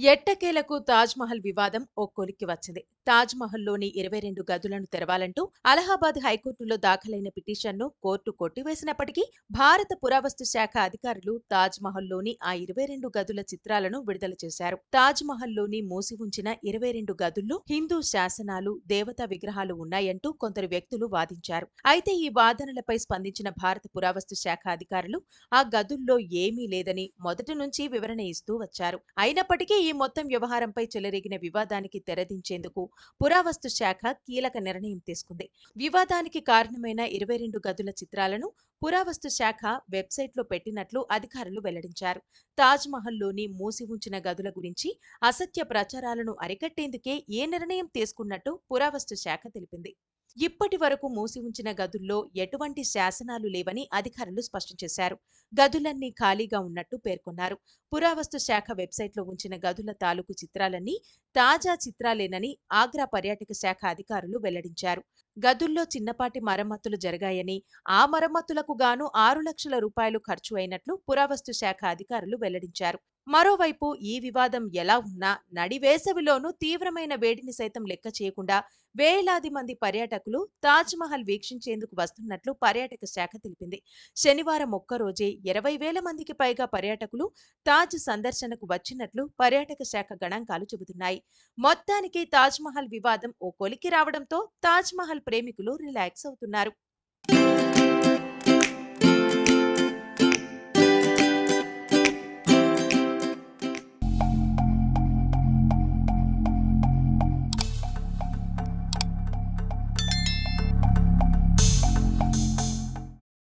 ఎట్టకేలకు తాజ్ మహల్ వివాదం ఓ కొలిక్కి వచ్చింది తాజ్ మహల్లోని ఇరవై రెండు గదులను తెరవాలంటూ అలహాబాద్ హైకోర్టులో దాఖలైన పిటిషన్ను కోర్టు కొట్టివేసినప్పటికీ భారత పురావస్తు శాఖ అధికారులు తాజ్ మహల్లోని ఆ ఇరవై రెండు గదుల చిత్రాలను విడుదల చేశారు తాజ్ మహల్లోని మూసి ఉంచిన ఇరవై రెండు గదుల్లో హిందూ శాసనాలు దేవతా విగ్రహాలు ఉన్నాయంటూ కొందరు వ్యక్తులు వాదించారు అయితే ఈ వాదనలపై స్పందించిన భారత పురావస్తు శాఖ అధికారులు ఆ గదుల్లో ఏమీ లేదని మొదటి నుంచి వివరణ ఇస్తూ వచ్చారు అయినప్పటికీ ఈ మొత్తం వ్యవహారంపై చెలరేగిన వివాదానికి తెరదించేందుకు పురావస్తు శాఖ కీలక నిర్ణయం తీసుకుంది వివాదానికి కారణమైన ఇరవై రెండు గదుల చిత్రాలను పురావస్తు శాఖ వెబ్సైట్లో పెట్టినట్లు అధికారులు వెల్లడించారు తాజ్ మహల్లోని మూసి ఉంచిన గదుల గురించి అసత్య ప్రచారాలను అరికట్టేందుకే ఏ నిర్ణయం తీసుకున్నట్టు పురావస్తు శాఖ తెలిపింది ఇప్పటి వరకు మూసి ఉంచిన గదుల్లో ఎటువంటి శాసనాలు లేవని అధికారులు స్పష్టం చేశారు గదులన్నీ ఖాళీగా ఉన్నట్టు పేర్కొన్నారు పురావస్తు శాఖ వెబ్సైట్లో ఉంచిన గదుల తాలూకు చిత్రాలన్నీ తాజా చిత్రాలేనని ఆగ్రా పర్యాటక శాఖ అధికారులు వెల్లడించారు గదుల్లో చిన్నపాటి మరమ్మతులు జరిగాయని ఆ మరమ్మతులకు గాను ఆరు లక్షల రూపాయలు ఖర్చు అయినట్లు పురావస్తు శాఖ అధికారులు వెల్లడించారు మరోవైపు ఈ వివాదం ఎలా ఉన్నా నడివేసవిలోనూ తీవ్రమైన వేడిని సైతం లెక్క చేయకుండా వేలాది మంది పర్యాటకులు తాజ్ మహల్ వీక్షించేందుకు వస్తున్నట్లు పర్యాటక శాఖ తెలిపింది శనివారం ఒక్కరోజే ఇరవై వేల మందికి పైగా పర్యాటకులు తాజ్ సందర్శనకు వచ్చినట్లు పర్యాటక శాఖ గణాంకాలు చెబుతున్నాయి మొత్తానికి తాజ్ మహల్ వివాదం ఓ కొలికి రావడంతో తాజ్ మహల్ ప్రేమికులు రిలాక్స్ అవుతున్నారు